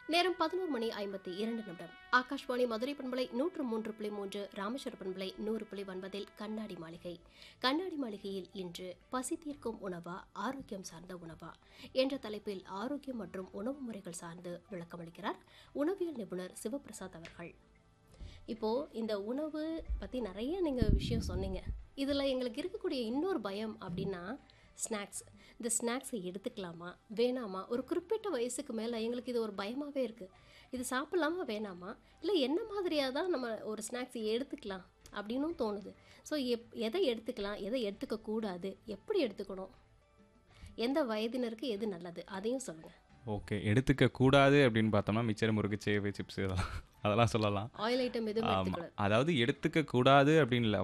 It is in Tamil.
நேரம் பதினோரு மணி ஐம்பத்தி இரண்டு நிமிடம் ஆகாஷ்வாணி மதுரை பண்பலை நூற்று மூன்று புள்ளி மூன்று ராமேஸ்வர பண்பலை நூறு புள்ளி ஒன்பதில் கண்ணாடி மாளிகை கண்ணாடி மாளிகையில் இன்று பசி தீர்க்கும் உணவா ஆரோக்கியம் சார்ந்த உணவா என்ற தலைப்பில் ஆரோக்கியம் மற்றும் உணவு முறைகள் சார்ந்து விளக்கமளிக்கிறார் உணவியல் நிபுணர் சிவபிரசாத் அவர்கள் இப்போ இந்த உணவு பற்றி நிறைய நீங்கள் விஷயம் சொன்னீங்க இதில் எங்களுக்கு இருக்கக்கூடிய இன்னொரு பயம் அப்படின்னா ஸ்நாக்ஸ் இந்த ஸ்நாக்ஸை எடுத்துக்கலாமா வேணாமா ஒரு குறிப்பிட்ட வயசுக்கு மேலே எங்களுக்கு இது ஒரு பயமாகவே இருக்குது இது சாப்பிட்லாமா வேணாமா இல்லை என்ன மாதிரியாக தான் நம்ம ஒரு ஸ்நாக்ஸ் எடுத்துக்கலாம் அப்படின்னும் தோணுது ஸோ எப் எதை எடுத்துக்கலாம் எதை எடுத்துக்க கூடாது எப்படி எடுத்துக்கணும் எந்த வயதினருக்கு எது நல்லது அதையும் சொல்லுங்கள் ஓகே எடுத்துக்க கூடாது அப்படின்னு பார்த்தோம்னா மிச்சர் முறுக்கு சேவை சிப்ஸ் இதெல்லாம் அதெல்லாம் சொல்லலாம் ஆயில் ஐட்டம் எதுவும் ஆமாம் எடுத்துக்கூடாது அதாவது எடுத்துக்க கூடாது அப்படின்னு இல்லை